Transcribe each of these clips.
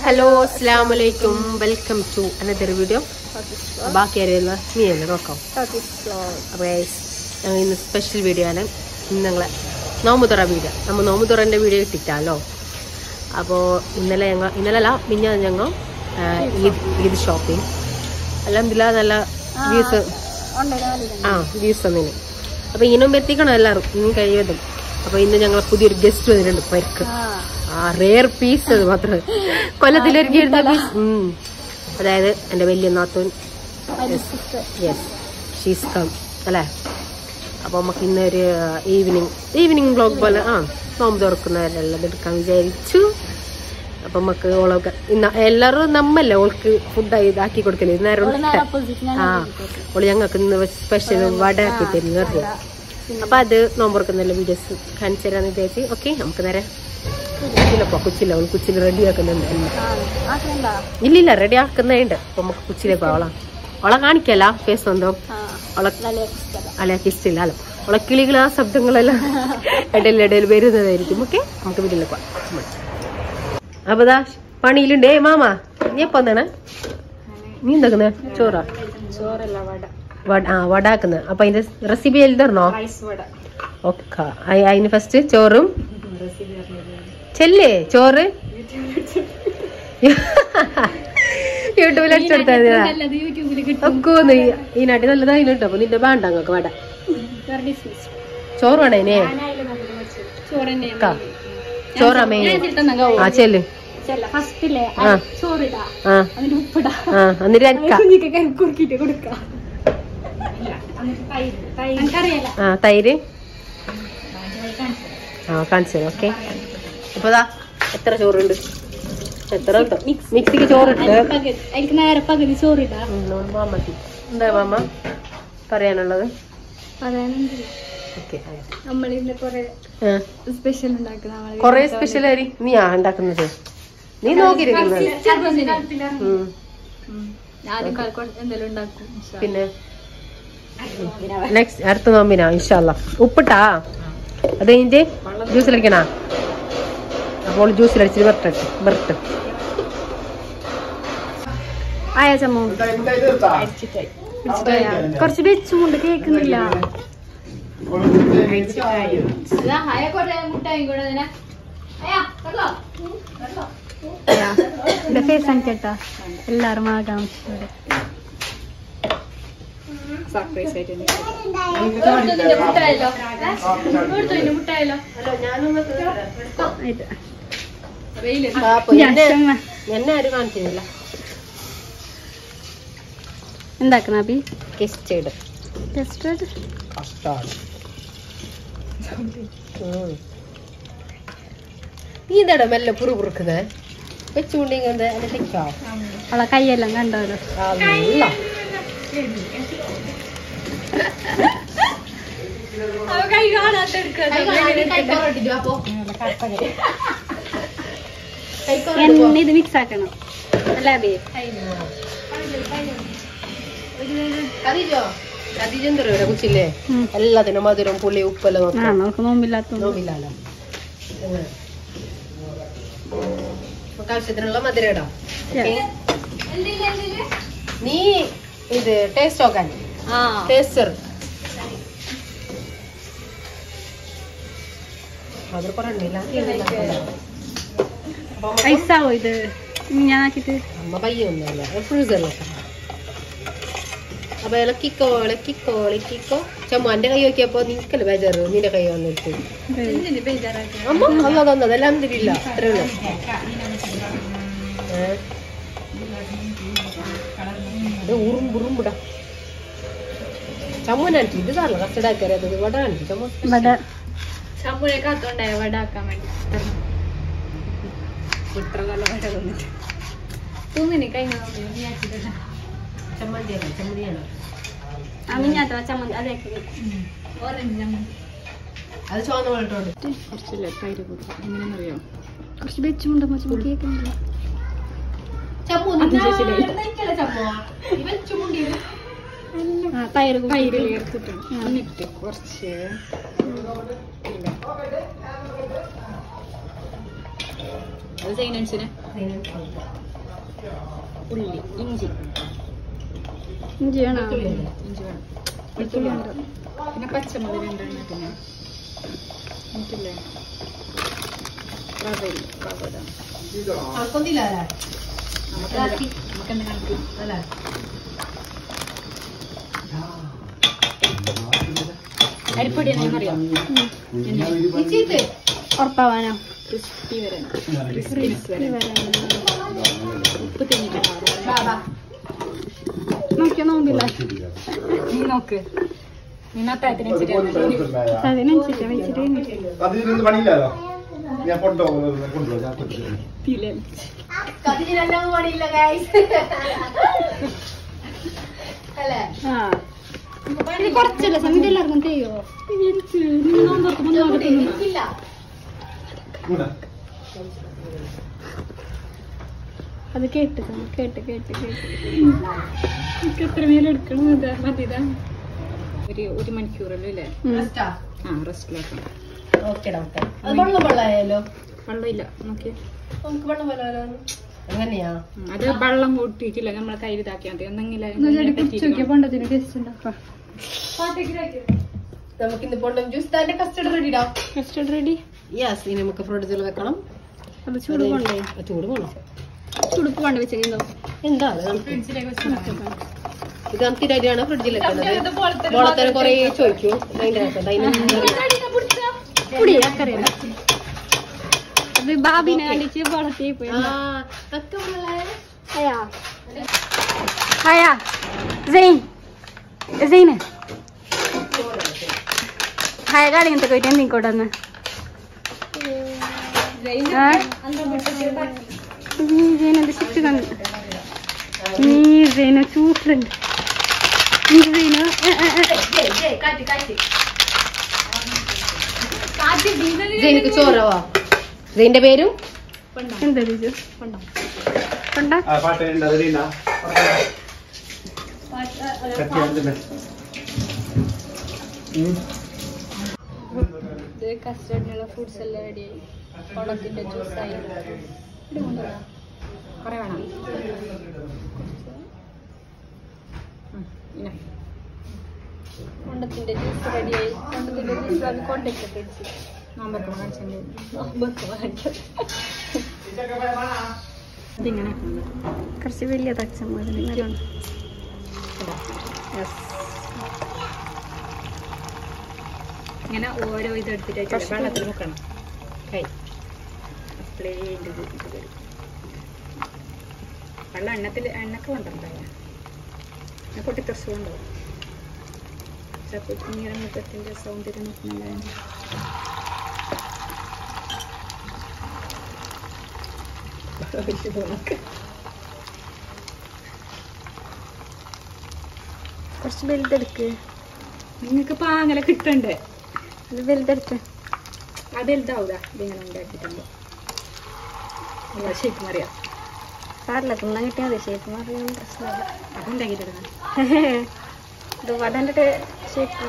Hello അസ്സാം വലൈക്കും welcome to another video ബാക്കി അറിയുന്ന നീ അല്ലേ നോക്കാം അപ്പോൾ ഞങ്ങൾ ഇന്ന് സ്പെഷ്യൽ വീഡിയോ ആണ് ഇന്ന് ഞങ്ങളെ നോമ്പുതുറ വീഡിയോ നമ്മൾ നോമ്പുതുറൻ്റെ വീഡിയോ ഇട്ടിട്ടാലോ അപ്പോൾ ഇന്നലെ ഞങ്ങൾ ഇന്നലെ അല്ല പിന്നെ ഞങ്ങൾ ഈദ് ഈദ് ഷോപ്പിംഗ് അലഹമില്ല നല്ല വ്യൂസ് ആ വ്യൂസ് ഒന്നിന് അപ്പോൾ ഇനിയും എത്തിക്കണം എല്ലാവരും ഇന്നും കഴിയതും അപ്പോൾ ഇന്ന് ഞങ്ങൾ പുതിയൊരു ഗസ്റ്റ് വന്നിട്ടുണ്ട് പരിക്ക് ആ റെയർ പീസ് അത് മാത്രം കൊല്ലത്തിലൊരുക്കി ഇരുന്ന പീസ് അതായത് എൻ്റെ വലിയ നാത്തൂൻ യെസ് ഷീസ് കം അല്ലേ അപ്പോൾ നമുക്ക് ഇന്നൊരു ഈവനിങ് ഈവനിങ് ബ്ലോഗ് പോലെ ആ നോമ്പ് തുറക്കുന്നവരെല്ലാം എടുക്കാൻ വിചാരിച്ചു അപ്പം നമുക്ക് ഓളൊക്കെ ഇന്ന എല്ലാവരും നമ്മല്ലേ ഓൾക്ക് ഫുഡ് ഇതാക്കി കൊടുക്കല് നേരം ആ ഓള് ഞങ്ങൾക്ക് ഇന്ന് സ്പെഷ്യൽ വട ആക്കി തരുന്നു അപ്പൊ അത് നോമ്പുറക്കുന്നല്ല വീഡിയോസ് കാണിച്ചു തരാന്ന് വിചാരിച്ചു ഓക്കെ നമുക്ക് നേരെ കുച്ചിലപ്പോ കുച്ചില അവൾ കുച്ചിൽ റെഡി ആക്കുന്നുണ്ട് എല്ലാം ഇല്ലില്ല റെഡി ആക്കുന്നുണ്ട് അപ്പൊ നമുക്ക് കുച്ചിലേക്ക് അവളാ അവളെ കാണിക്കല്ല ഫേസ് എന്തോ അവളെ അലയാക്കി ഇഷ്ടമില്ല അല്ല അവളെ കിളികളാ ശബ്ദങ്ങളെല്ലാം ഇടയിൽ ഇടയിൽ വരുന്നതായിരിക്കും ഓക്കെ നമുക്ക് വീട്ടിലേക്ക് പോവാം അപ്പൊ ദാ പണിയിലുണ്ട് ഏ മാമ നീ എപ്പോ എന്താണ് നീ എന്താക്കുന്ന ചോറാ ചോറല്ല വട വട ആ വടാക്കുന്നത് അപ്പൊ അതിന്റെ റെസിപ്പി എഴുതരണോ റൈസ് വട ഒക്കെ അതിന് ഫസ്റ്റ് ചോറും ചെല്ലേ ചോറ് യൂട്യൂബിൽ അടിച്ചെടുത്താൽ നല്ലത് യൂട്യൂബിൽ കിട്ടും ഒക്കെ ഒന്ന് ഈ നാട്ടിൽ നല്ലതായി കേട്ടോ അപ്പൊ നിന്റെ വേണ്ട അങ്ങക്ക് വട ചോറ് വേണേ ഇതിനെ? ചോറ് തന്നെ ക്കാ. ചോറാ മെയിൻ ആ ചെല്ല് ഫസ്റ്റിലെ ആ. ചോറിടാ ആ അതിന് ഉപ്പിടാ ആ എന്നിട്ട് അരക്ക കുഞ്ഞിക്ക് കുറുക്കിട്ട് കൊടുക്കാം എനിക്കറിയാല ആ തൈര് ആ കാണിച്ചു തരാം ഓക്കെ ഇപ്പൊ ദാ എത്ര ചോറുണ്ട് എത്ര ഉണ്ടോ മിക്സിക്ക് ചോറിട്ട് എനിക്ക് നേരെ പകുതി ചോറിടാ മാമത്തി എന്താ മാമ പറയാനുള്ളത് പറയാനുണ്ട് ഓക്കെ നമ്മളിന്ന് കൊറേ സ്പെഷ്യൽ ഉണ്ടാക്കുന്ന നമ്മള് കൊറേ സ്പെഷ്യൽ അരി നീ ആ ഉണ്ടാക്കുന്നത് നീ നോക്കിയിരിക്കുന്നത് ഉം. ആദ്യം എന്തെങ്കിലും ഉണ്ടാക്കും പിന്നെ നെക്സ്റ്റ് അടുത്ത നോമ്പിനാ ഇൻഷാല്ല ഉപ്പിട്ടാ അത് കഴിഞ്ഞിട്ട് ജ്യൂസിലടിക്കണാ അപ്പോൾ ജ്യൂസിലടിച്ചിട്ട് ബർട്ട് ബർട്ട് ആയ ചമ്മോ കുറച്ച് വെച്ചുകൊണ്ട് കേൾക്കുന്നില്ല എന്റെ ഫേസ് അനിച്ചേട്ടാ എല്ലാരും ആകാംക്ഷയോടെ എന്നെ ആരും കാണിക്കുന്നില്ല എന്താക്കണ അബി കെസ്റ്റേഡ് കസ്റ്റർഡ് കസ്റ്റാർഡ് നീ ഇതാടോ മെല്ലെ പുറു പുറുക്കുന്നത് വെച്ചുകൊണ്ടിരിക്കുന്നത് എന്നെ തെക്കോ അവളെ കൈയെല്ലാം കണ്ടോലോ അല്ല എന്നെ ഇത് മിക്സ് ആക്കണം അല്ല അബി അതിജെന്തറിയോ കുച്ചില്ലേ ഉം. എല്ലാത്തിനും മധുരം പുളി ഉപ്പെല്ലാം ആ നോക്കാം നമുക്ക് നോമ്പില്ലാത്തോണ്ട് നോവില്ലല്ലോ നമുക്ക് ആവശ്യത്തിനുള്ള മധുരം ഇടാം Yeah. Okay? നീ ഇത് ടേസ്റ്റ് നോക്കാൻ ആ ടേസ്റ്റർ മധുര പറഞ്ഞില്ല ഐസാവോ ഇത് ഞാൻ ആക്കിട്ട് അമ്മ പയ്യൊന്നുമല്ല ഫ്രീസറിലൊക്കെ അപ്പൊ ഇളക്കിക്കോ ഇളക്കിക്കോ ഇളക്കിക്കോ ചമ്മ എന്റെ കൈ നോക്കിയപ്പോ നിനക്കല്ലേ ബേജാറ് നിന്റെ കൈ വന്നിട്ട് അമ്മ അല്ല തന്നത് അതെല്ലാം തിരില്ല അത്രേ ഉള്ളൂ ഏ? ഇത് ഉറുമ്പ് ഉറുമ്പിടാ ചമ്മനാണ് ഇത് സാറല്ല കസ്റ്റഡാക്കി അറിയാത്തത് വട കാണിച്ചു ചമ്മ ഇവിടെ ശമ്പൂനെ കാത്തോണ്ടായ വടാക്കാൻ വേണ്ടി ഇത്ര നല്ല വട തന്നിട്ട് തൂങ്ങിനി കഴിഞ്ഞ നീ ആക്കിയിട്ടില്ല ചമ്മന്തിയാണ് ചമ്മന്തിയാണ് ആ മിഞ്ഞാത്ത ചമ്മന്തി അതൊക്കെ ഓറഞ്ച് ചമ്മന്തി അത് ചുവന്ന വെള്ളത്തോണ്ട് കുറച്ചില്ല തൈര് കൊടുക്കും എങ്ങനെയാണെന്നറിയോ കുറച്ച് വെച്ചുകൊണ്ട് മച്ചമ്മ കേൾക്കുന്നില്ല ചമ്മു ചമ്മു ഇവൻ ചുമുണ്ടി ആ തൈര് തൈര് ചേർത്തിട്ടാണ് എന്നിട്ട് കുറച്ച് അത് സൈനൻസിന് ഉള്ളി ഇഞ്ചി ഇഞ്ചി വേണോ ഇഞ്ചി വേണം വെളുത്തുള്ളി വേണം പിന്നെ പച്ചമുളക് രണ്ടെണ്ണം പിന്നെ എന്നിട്ടില്ലേ റവ ഇല്ല റവ ഇടാം നമുക്ക് നമുക്ക് എന്താ കണക്ക് അരിപ്പൊടി എന്നറിയാം ഉറപ്പാവാനോ ക്രിസ്പി വരാൻ ക്രിസ്പിനെസ് വരാൻ ഉപ്പ് തിന്നിട്ടുണ്ടാവും നോക്കിയാ നോമ്പില്ല നീ നോക്ക് നീ അത്താഴത്തിനനുസരിച്ച് അതിനനുസരിച്ച് വെച്ചിട്ട് അതിനൊന്നും പണിയില്ലല്ലോ ഞാൻ കൊണ്ടുപോകുന്നത് കൊണ്ടുപോകും ഞാൻ കൊണ്ടുപോകും തിലൽ ആ ഇത് കുറച്ചല്ലേ സംഗീതം എല്ലാവർക്കും ചെയ്യോ കൂടെ അത് കേട്ട് സമ, കേട്ട് കേട്ട് കേട്ട് എനിക്ക് എത്ര മേലെ എടുക്കണം ഇതാ മതിതാ ഒരു ഒരു മണിക്കൂറല്ലോ അല്ലേ ആ റെസ്റ്റിലാക്കണം ഓക്കെ ഡോക്ടർ അത് വെള്ളം വെള്ളമായാലോ വെള്ളമില്ല നോക്കി നമുക്ക് വെള്ളം വെള്ളം എങ്ങനെയാ അത് വെള്ളം കൂട്ടിയിട്ടില്ല നമ്മളെ കയ്യിൽ ഇതാക്കിയാൽ മതി ഒന്നെങ്കിലും കുറിച്ച് നോക്കിയാ പണ്ടത്തിന് ടേസ്റ്റ് ഉണ്ടാക്കാം നമുക്ക് ഇന്ന് പൊണ്ടം ജ്യൂസ് തന്നെ കസ്റ്റഡ് റെഡി ഇടാം കസ്റ്റർഡ് റെഡി യെസ് ഇനി നമുക്ക് ഫ്രിഡ്ജിൽ വെക്കണം അത് ചൂട് കൊണ്ടേ ആ, ചൂട് പോണം ചുടുപ്പ് കൊണ്ട് വെച്ചോ എന്താ ഇത് അന്തിരാണ് ഫ്രിഡ്ജിൽ വെക്കുന്നത് ബോളത്തിന് കൊറേ ചോദിക്കും അതിന്റെ അകത്ത് അതിന് കുടി അക്കറിയില്ല അത് ബാബിനെ കണ്ടിച്ച് വളർത്തി പോയി ആ അതൊക്കെ മോളെ. ഹയാ ഹയാ സെയിൻ സെയിന് ഹയ കാളിങ്ങനത്തെ പോയിട്ട് എന്തിക്കോട്ടെ ഒന്ന് നീ ജൈനത് സിറ്റ് കണ്ടു നീ ജൈന ചൂട്ടുണ്ട് നീ ജൈന ജെയിനിക്ക് ചോറവാ ജെയിന്റെ പേരും എന്താ ഇത് കണ്ട ആ പാട്ട് ഉണ്ട് അതിലില്ല കത്തിയാടുന്നില്ല ഇത് കസ്റ്റർഡിനുള്ള ഫ്രൂട്ട്സ് എല്ലാം റെഡിയായി കുളത്തിന്റെ ജ്യൂസായി കുറെ വേണം ഉം, ഇങ്ങനെ. കൊണ്ടത്തിന്റെ ജ്യൂസ് റെഡിയായി കൊണ്ടത്തിന്റെ ജ്യൂസ് അത് കൊണ്ടൊക്കെ ഫ്രിഡ്ജ് നോമ്പൊക്കെ കാണിച്ചിട്ടുണ്ട് ഇതിങ്ങനെ ആക്കുന്നത്. കുറച്ച് വലിയ തക്ഷം മുതൽ ഇതാ. ഇങ്ങനെ ഓരോ ഇത് എടുത്തിട്ട് വെള്ളത്തിൽ മുക്കണം കൈ അപ്പളേ ഇത് ഇത് ഇത് വരും. വെള്ളം എണ്ണത്തിൽ എണ്ണക്ക് കൊണ്ടുണ്ടാവുക എണ്ണ പൊട്ടിത്തെറിച്ച് കൊണ്ടുപോകും ചപ്പത്തിങ്ങനെ മുഖത്തിൻ്റെ സൗന്ദര്യം നോക്കുന്നുണ്ടായിരുന്നു കുറച്ച് വലുതെടുക്ക് നിങ്ങൾക്ക് പാങ്ങല കിട്ടണ്ടേ അത് വലുതെടുക്ക് അത് വലുതാവൂല ഇതിങ്ങനെ ഉണ്ടാക്കിയിട്ടുണ്ടോ ശരിക്കും അറിയാം സാറില്ല തിന്നാൻ കിട്ടിയാൽ മതി ഷേപ്പ് മാറിയാൽ പ്രശ്നമില്ല അതുണ്ടാക്കിയിട്ടിരുന്നു ഇത് വടൻ്റെ ഷേപ്പ്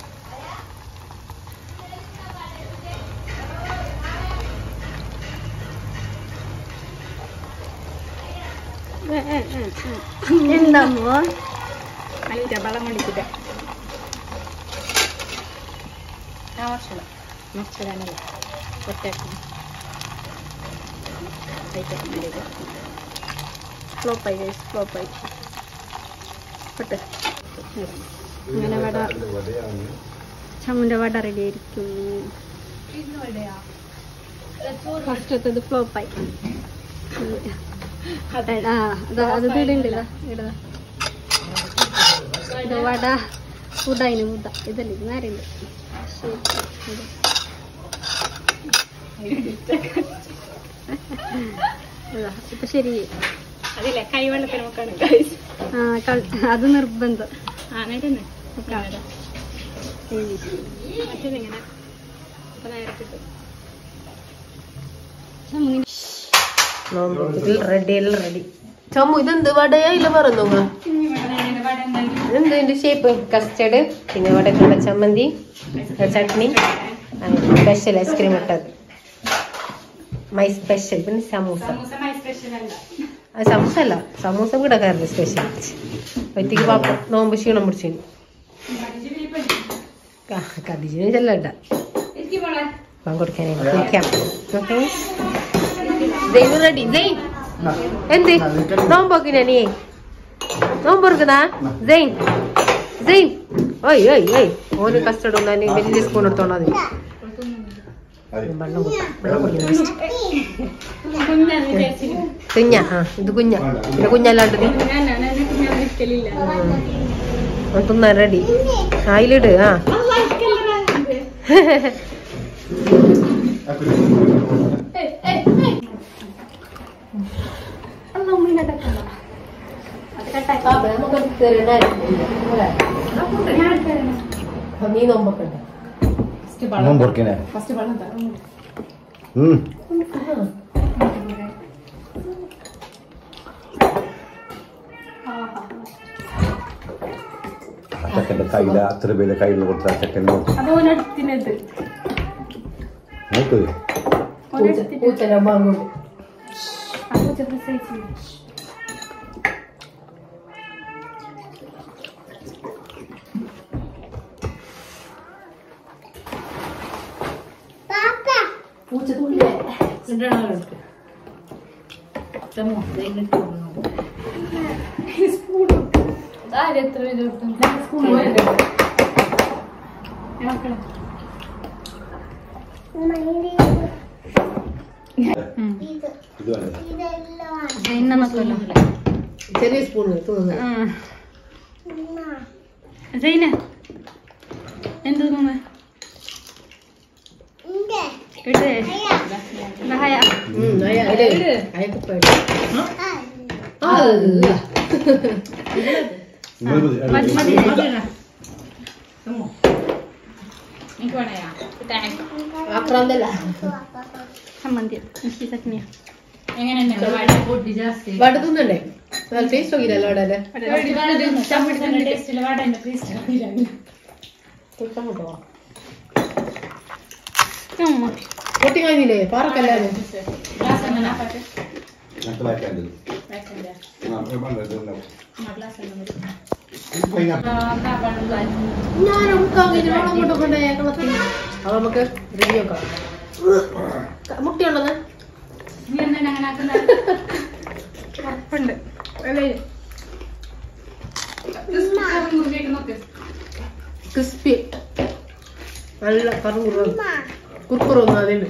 എന്താമോ അല്ല വെള്ളം കൊണ്ടിട്ടില്ല മറിച്ചിടാനല്ല ഒറ്റാക്കണം ഫ്ലോപ്പായി ഗൈസ് ഫ്ലോപ്പായി പെട്ട് ഇങ്ങനെ വട ചമ്മിൻ്റെ വട റെഡി ആയിരിക്കും ഫസ്റ്റത്തത് ഫ്ലോപ്പായി ആ അത് അത് ഇടണ്ടല്ല ഇടതാ ഇത് വട ഉടായിന് ഉട ഇതല്ല ഇത് നേരെയുണ്ട് ഇപ്പൊ ശരി അതില്ലേ കൈവെള്ളത്തിന് നോക്കാണ് ആ കൾ- അത് നിർബന്ധം ആ നേരന്നെ ഉം. മറ്റേതിങ്ങനെ അപ്പൊ നേരെ കിട്ടും ചമ്മിന് റെഡി എല്ലാം റെഡി ചമ്മു ഇതെന്ത് വടയാ ഇല്ല പറഞ്ഞു ഇതെന്ത് ഇതിന്റെ ഷേപ്പ് കസ്റ്റഡ് പിന്നെ വടക്കുള്ള ചമ്മന്തി ചട്നി അങ്ങനെ സ്പെഷ്യൽ ഐസ്ക്രീം ഇട്ടത് മൈ സ്പെഷ്യൽ പിന്നെ സമൂസ സമൂസ മൈ സ്പെഷ്യൽ അല്ല അത് സമൂസ അല്ല സമൂസ ഇവിടെ കയറില്ല സ്പെഷ്യൽ ഒറ്റയ്ക്ക് പാപ്പ നോമ്പ് ക്ഷീണം പിടിച്ചു കതിജിന് ചെല്ലണ്ട എനിക്ക് പോളെ പങ്കെടുക്കാനേ കുളിക്കാം ഓക്കെ ജെയിൻ റെഡി ജെയിൻ എന്ത് നോമ്പോക്കിനാ നീ നോമ്പൊറുക്കുന്നതാ ജെയിൻ ജെയിൻ ഓയ് ഓയ് ഓയ് ഓന് കസ്റ്റഡ് ഒന്നാ വലിയ സ്പൂൺ എടുത്തോണ്ടാ മതി വെള്ളം കുടി- വെള്ളം കുടിക്കണം കുഞ്ഞാന്ന് വിചാരിച്ചില്ല കുഞ്ഞ ആ ഇത് കുഞ്ഞ ഇത് കുഞ്ഞല്ലാണ്ട് നീ ഞാനാണ് ഞാൻ ഒരിക്കലില്ല തിന്നാൻ റെഡി അതിലിട് ആ നീ നോമ്പൊക്കെ നോമ്പൊറക്കനെ ഉം ആ ചെക്കൻ്റെ കയ്യില അത്ര പേര് കയ്യിൽ കൊടുത്ത ചെക്കൻ നോക്ക് അത് ഓനെടുത്തിനത് നോക്ക് പൂച്ചനെ വാങ്ങും അപ്പൊ പ്രസവിച്ചു പൂച്ച തുള്ളിയേ എത്ര പേര് ഇത് വേണ്ട ചെറിയ സ്പൂൺ തിന്നു ജൈന എന്ത് തോന്നുന്നു ഇട്ടേ ഹയ അയക്ക് പേടി ആ നിങ്ങൾ ഇത് മതി മതി ഇത് എനിക്ക് വേണയാ ആക്രാന്തല്ല സമ്മന്തി എനിക്ക് ചട്നിയാ എങ്ങനെയുണ്ട് പൊടി ജാസ്തി വട തിന്നണ്ടേ നല്ല ടേസ്റ്റ് നോക്കിയില്ലല്ലോ അവിടെ ടേസ്റ്റില് വാടേന്റെ ടേസ്റ്റ് പൊട്ടി കഴിഞ്ഞില്ലേ പാറക്കല്ലാതെ ഞങ്ങൾക്ക് വായിക്കാണ്ട് ആ ഇത് വേണ്ട, ഇത് ഉണ്ടാവും. ഇത് പൈനാപ്പിൾ. ഞാൻ നമുക്ക് അങ്ങനെ വെള്ളം കൊണ്ടുപോകണ്ടേ കളത്തി അപ്പൊ നമുക്ക് റെഡി നോക്കാം മുട്ടയുണ്ടെന്ന് നീ എന്താണ് അങ്ങനെ ആക്കുന്നത് ഉറപ്പുണ്ട് അല്ലേ ക്രിസ്പി നല്ല കറുകുറ കുറുക്കുറൊന്നും അതുണ്ട്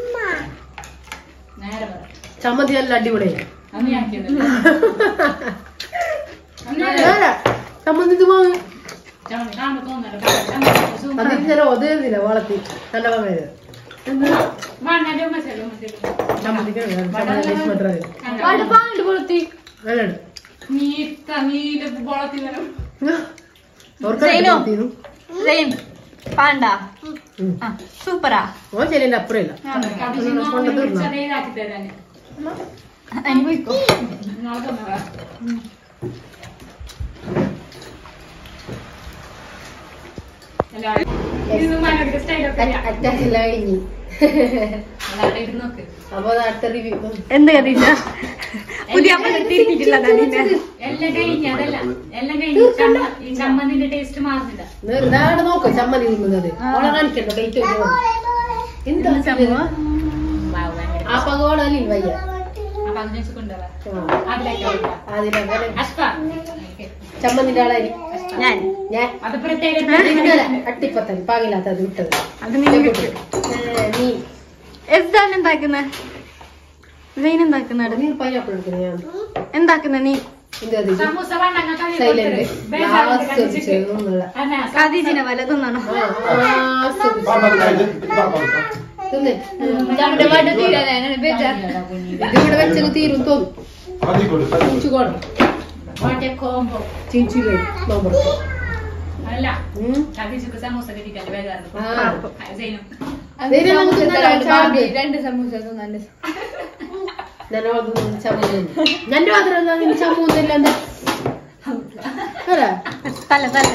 നേരെ പറ ചമ്മന്തി നല്ല അടിപൊളിയായി അന്ന് ഞാൻ ആക്കിയതല്ലേ. വേറെ ചമ്മന്തി ഇത് വാങ്ങ് ചമ്മന്തി കാണുമ്പോ തോന്നല്ലോ. ചമ്മന്തി സൂപ്പർ. അതിന് ചില ഒതയുന്നില്ല വളർത്തി നല്ല വാങ്ങരുത് വേണ്ട, ഒരു മസാല, ഒരു മസാല. ചമ്മന്തിക്ക് ചമ്മന്തി മാത്രമേ അവിടെ പാണ്ട് കൊളുത്തി. നല്ലുണ്ട് നീ ഇത്ത- നീ ഇത് ബോളത്തിൽ വരും. ഓർക്കാ പാണ്ട ആ സൂപ്പറാ ഓ ചെല്ലിന്റെ അപ്പുറം ഇല്ല ചെറിയ ഇതാക്കി തരാന് നാളെ തന്നതാ എല്ലാവരും ഇത് മനോഹര സ്റ്റൈലൊക്കെ ചെയ്യാം. അറ്റാച്ചില്ല കഴിഞ്ഞു അതാണ് ഇരുന്ന് നോക്ക്. അപ്പൊ അത് അടുത്ത റിവ്യൂ എന്ത് കഥ പുതിയ തിരിച്ചിട്ടില്ല എല്ലാം കഴിഞ്ഞ് അതല്ല എല്ലാം കഴിഞ്ഞ് ചമ്മ ഈ ചമ്മന്തിന്റെ ടേസ്റ്റ് മാറുന്നില്ല ഇതാണ് നോക്ക് ചമ്മന്തി തിന്നുന്നത് ഓളെ കാണിക്കണ്ട ഡേറ്റ് എന്താ വാവ്, ഭയങ്കര ആ പകോടല്ലേ വയ്യ അപ്പൊ അത് വെച്ച് കൊണ്ടുപോവാ ആ, അതിലേക്ക് ഒഴിക്കാം. അതിലങ്ങനെ അഷ്പ ചമ്മന്തിന്റെ ആളായി ഞാൻ ഞാൻ അത് പ്രത്യേക ഇന്നലെ അട്ടിപ്പത്തൻ പാകില്ലാത്തത് വിട്ടത് അത് നീ വിട്ടു ഏ, നീ എന്താണ് ഉണ്ടാക്കുന്നത് ജൈൻ ഉണ്ടാക്കുന്നാട് നീ പൈനാപ്പിൾ എടുക്കുന്നു ഞാൻ എന്താക്കുന്ന നീ എന്താ ഇത്? സമൂസ വേണ്ടെങ്കിൽ കറി സൈലന്റ് കൊടുത്തത്. ബേജാറിന്റെ ലാസ്റ്റ് കടിച്ചിട്ട്. ചെയ്യുന്നുള്ള അല്ല, കദീജിനെ വലതൊന്നാണോ ആ, ലാസ്റ്റ് പാപ്പ, ഇത് ഇത് പാപ്പ. തിന്ന് നമ്മുടെ വട തീരാനാണ് ഇതിവിടെ വെച്ചത് തീരും തോന്നും അതിക്കോട്ട്, അതിക്കോട്ട്. ചിഞ്ചുകോണം വാട്ടെ കോംബോ. ചിഞ്ചുകൈ നോമ്പറക്കും അല്ല കതിച്ചുക്ക് സമൂസ കിട്ടിക്കാൻ ബേജാറിന് ആ. സൈനും അതിന് നമുക്ക് ഇന്നലെ ചാടി. രണ്ട് സമൂസ തിന്നാണ്ട് ഞാൻ ഓർക്കുന്നു ചമ്മന്തി ഞന്റെ മാത്രമല്ല നിന്റെ ചമ്മൂന്നില്ല എന്താ അല്ല തല തല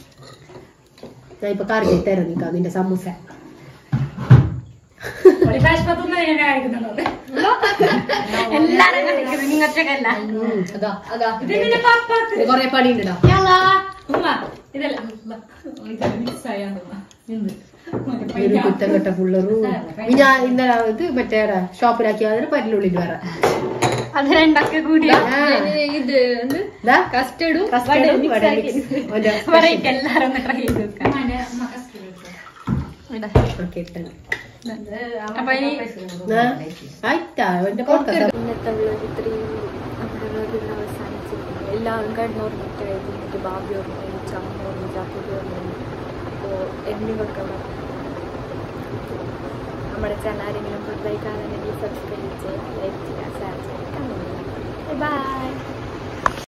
ഞാൻ ഇപ്പൊ കറി തരാം നിൽക്കാം നിന്റെ സമൂസ ഒരു ആകാശപത്തൊന്നും ഞാൻ കാണിക്കുന്നുണ്ട് എല്ലാരും കാണിക്കുന്നത് നിങ്ങൾക്കല്ല അതാ അതാ ഇതിന്റെ പപ്പാക്ക് ഇത് കൊറേ പണിയുണ്ടാ ഉമ്മ ഇതല്ല ഉമ്മ. ഇത് മിക്സ് ആയാ ഉമ്മ. എന്ത്? മറ്റേ ഒരു പയ്യ. കുത്തം കെട്ട പിള്ളറും ഞാൻ ഇന്നലെ ഇത് മറ്റേ ഷോപ്പിലാക്കി അതിന് പല്ലുള്ളിൽ വേറെ അത് രണ്ടൊക്കെ കൂടി ആ. ഇത് എന്ത് ദാ, കസ്റ്റർഡും കസ്റ്റർഡും വട mix. ഓന്റെ പറയും എല്ലാരും ഒന്ന് ട്രൈ ചെയ്ത് നോക്കാം ഒക്കെ ഇട്ടത്. അപ്പൊ ഇനി ആ, ആയിട്ടാ അവന്റെ podcast ഇന്നത്തെ വ്ലോഗ് ഇത്രയും നമ്മുടെ വ്ലോഗ് ഇന്ന് അവസാനിച്ചിരിക്കുന്നു എല്ലാവരും കണ്ണുറങ്ങിട്ട് കഴിഞ്ഞിട്ട് ബാബി ഓർമ്മ ചമ്മ ഓർമ്മ ജാപ്പൂരി ഓർമ്മ അപ്പോൾ എന്നിവർക്ക് നമ്മുടെ ചാനൽ ആരെങ്കിലും പുതുതായി കാണുന്നുണ്ടെങ്കിൽ സബ്സ്ക്രൈബ് ചെയ്യുക ലൈക്ക് ചെയ്യുക ഷെയർ ചെയ്യുക ബൈ